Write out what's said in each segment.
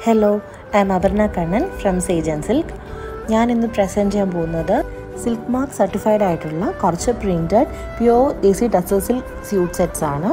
Hello I'm Aparna Kannan from Sage and Silk ഞാൻ ഇന്ന് present ചെയ്യാൻ പോകുന്നത് സിൽക്ക് മാർക്ക് സർട്ടിഫൈഡ് ആയിട്ടുള്ള കുറച്ച് printed pure desi tussar silk suit sets ആണ്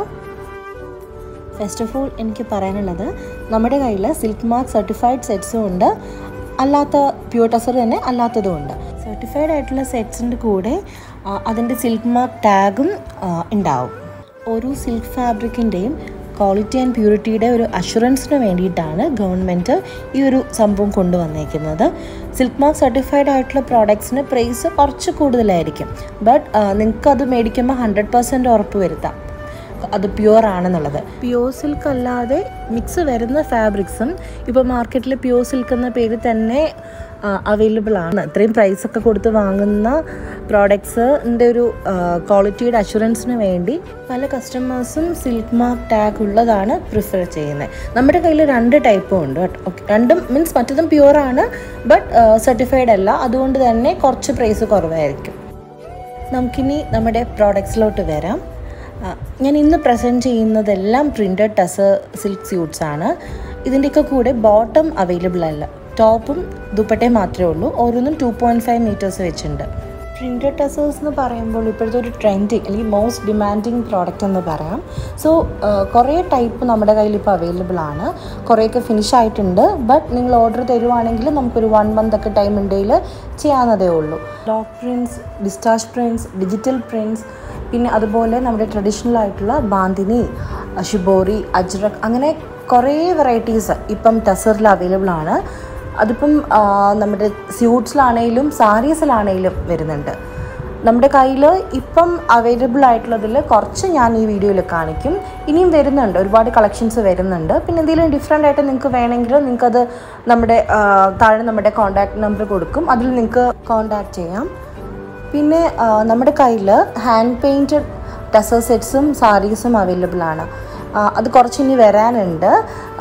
ഫസ്റ്റ് ഓഫ് ഓൾ എനിക്ക് പറയാനുള്ളത് നമ്മുടെ കയ്യിൽ സിൽക്ക് മാർക്ക് സർട്ടിഫൈഡ് സെറ്റ്സും ഉണ്ട് അല്ലാത്ത പ്യൂർ ടസർ തന്നെ അല്ലാത്തതും ഉണ്ട് സർട്ടിഫൈഡ് ആയിട്ടുള്ള സെറ്റ്സിൻ്റെ കൂടെ ആ, അതിൻ്റെ സിൽക്ക് മാർക്ക് ടാഗും ഉണ്ടാവും ഓരോ സിൽക്ക് ഫാബ്രിക്കിൻ്റെയും ക്വാളിറ്റി ആൻഡ് പ്യൂരിറ്റിയുടെ ഒരു അഷുറൻസിന് വേണ്ടിയിട്ടാണ് ഗവൺമെൻറ് ഈ ഒരു സംഭവം കൊണ്ടുവന്നേക്കുന്നത് സിൽക്ക് മാർക്ക് സർട്ടിഫൈഡ് ആയിട്ടുള്ള പ്രോഡക്ട്സിന് പ്രൈസ് കുറച്ച് കൂടുതലായിരിക്കും ബട്ട് നിങ്ങൾക്ക് അത് മേടിക്കുമ്പോൾ ഹൺഡ്രഡ് പെർസെൻറ്റ് ഉറപ്പ് വരുത്താം അത് പ്യുവർ ആണെന്നുള്ളത് പ്യുവർ സിൽക്ക് അല്ലാതെ മിക്സ് വരുന്ന ഫാബ്രിക്സും ഇപ്പോൾ മാർക്കറ്റിൽ പ്യുവർ സിൽക്ക് എന്ന പേര് തന്നെ അവൈലബിൾ ആണ് ഇത്രയും പ്രൈസ് ഒക്കെ കൊടുത്ത് വാങ്ങുന്ന പ്രോഡക്ട്സിൻ്റെ ഒരു ക്വാളിറ്റിയുടെ അഷുറൻസിന് വേണ്ടി പല കസ്റ്റമേഴ്സും സിൽക്ക് മാർക്ക് ടാഗ് ഉള്ളതാണ് പ്രിഫർ ചെയ്യുന്നത് നമ്മുടെ കയ്യിൽ രണ്ട് ടൈപ്പും ഉണ്ട് കേട്ടോ. Okay. രണ്ടും മീൻസ് മറ്റതും പ്യുവർ ആണ് ബട്ട് സർട്ടിഫൈഡ് അല്ല അതുകൊണ്ട് തന്നെ കുറച്ച് പ്രൈസ് കുറവായിരിക്കും നമുക്കിനി നമ്മുടെ പ്രോഡക്ട്സിലോട്ട് വരാം ആ, ഞാൻ ഇന്ന് പ്രസൻറ്റ് ചെയ്യുന്നതെല്ലാം പ്രിൻറ്റഡ് ടസർ സിൽക്ക് സ്യൂട്ട്സ് ആണ് ഇതിൻ്റെയൊക്കെ കൂടെ ബോട്ടം അവൈലബിൾ അല്ല ടോപ്പും ദുപ്പട്ടയും മാത്രമേ ഉള്ളൂ ഓരോന്നും ടു പോയിൻറ്റ് ഫൈവ് മീറ്റേഴ്സ് വെച്ചിട്ടുണ്ട് പ്രിൻറ്റഡ് ടസേഴ്സ് എന്ന് പറയുമ്പോൾ ഇപ്പോഴത്തെ ഒരു ട്രെൻഡിങ് അല്ലെങ്കിൽ മോസ്റ്റ് ഡിമാൻഡിങ് പ്രോഡക്റ്റ് എന്ന് പറയാം സോ കുറേ ടൈപ്പ് നമ്മുടെ കയ്യിൽ ഇപ്പോൾ അവൈലബിൾ ആണ് കുറേയൊക്കെ ഫിനിഷ് ആയിട്ടുണ്ട് ബട്ട് നിങ്ങൾ ഓർഡർ തരുവാണെങ്കിൽ നമുക്കൊരു വൺ മന്ത് ഒക്കെ ടൈം ഉണ്ടെങ്കിൽ ചെയ്യാവുന്നതേ ഉള്ളൂ ഡോക്ക് prints discharge prints digital prints പിന്നെ അതുപോലെ നമ്മുടെ ട്രഡീഷണൽ ആയിട്ടുള്ള ബാന്തിനി ഷിബോറി അജ്രക് അങ്ങനെ കുറേ വെറൈറ്റീസ് ഇപ്പം ടസറിൽ അവൈലബിൾ ആണ് അതിപ്പം ആ, നമ്മുടെ സ്യൂട്ട്സിലാണെങ്കിലും സാരീസിലാണെങ്കിലും വരുന്നുണ്ട് നമ്മുടെ കയ്യിൽ ഇപ്പം അവൈലബിൾ ആയിട്ടുള്ളതിൽ കുറച്ച് ഞാൻ ഈ വീഡിയോയിൽ കാണിക്കും ഇനിയും വരുന്നുണ്ട് ഒരുപാട് കളക്ഷൻസ് വരുന്നുണ്ട് പിന്നെ എന്തെങ്കിലും ഡിഫറെൻ്റ് ആയിട്ട് നിങ്ങൾക്ക് വേണമെങ്കിൽ നിങ്ങൾക്കത് നമ്മുടെ ആ, താഴെ നമ്മുടെ കോൺടാക്ട് നമ്പർ കൊടുക്കും അതിൽ നിങ്ങൾക്ക് കോൺടാക്ട് ചെയ്യാം പിന്നെ ആ, നമ്മുടെ കയ്യിൽ ഹാൻഡ് പെയിൻറ്റഡ് ടസർ സെറ്റ്സും സാരീസും അവൈലബിൾ ആണ് ആ, അത് കുറച്ച് ഇനി വരാനുണ്ട്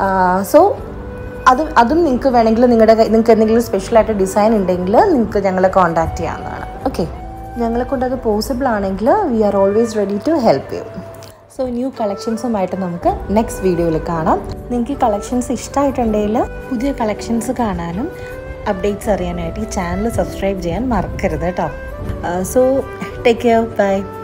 സോ അത് അതും നിങ്ങൾക്ക് വേണമെങ്കിൽ നിങ്ങളുടെ നിങ്ങൾക്ക് എന്തെങ്കിലും സ്പെഷ്യലായിട്ട് ഡിസൈൻ ഉണ്ടെങ്കിൽ നിങ്ങൾക്ക് ഞങ്ങളെ കോൺടാക്ട് ചെയ്യാവുന്നതാണ് ഓക്കെ ഞങ്ങളെ കൊണ്ട് അത് പോസിബിൾ ആണെങ്കിൽ we are always ready to help you so new കളക്ഷൻസുമായിട്ട് നമുക്ക് നെക്സ്റ്റ് വീഡിയോയിൽ കാണാം നിങ്ങൾക്ക് ഈ കളക്ഷൻസ് ഇഷ്ടമായിട്ടുണ്ടെങ്കിൽ പുതിയ കളക്ഷൻസ് കാണാനും അപ്ഡേറ്റ്സ് അറിയാനായിട്ട് ഈ ചാനൽ സബ്സ്ക്രൈബ് ചെയ്യാൻ മറക്കരുത് കേട്ടോ സോ ടേക്ക് കെയർ ബൈ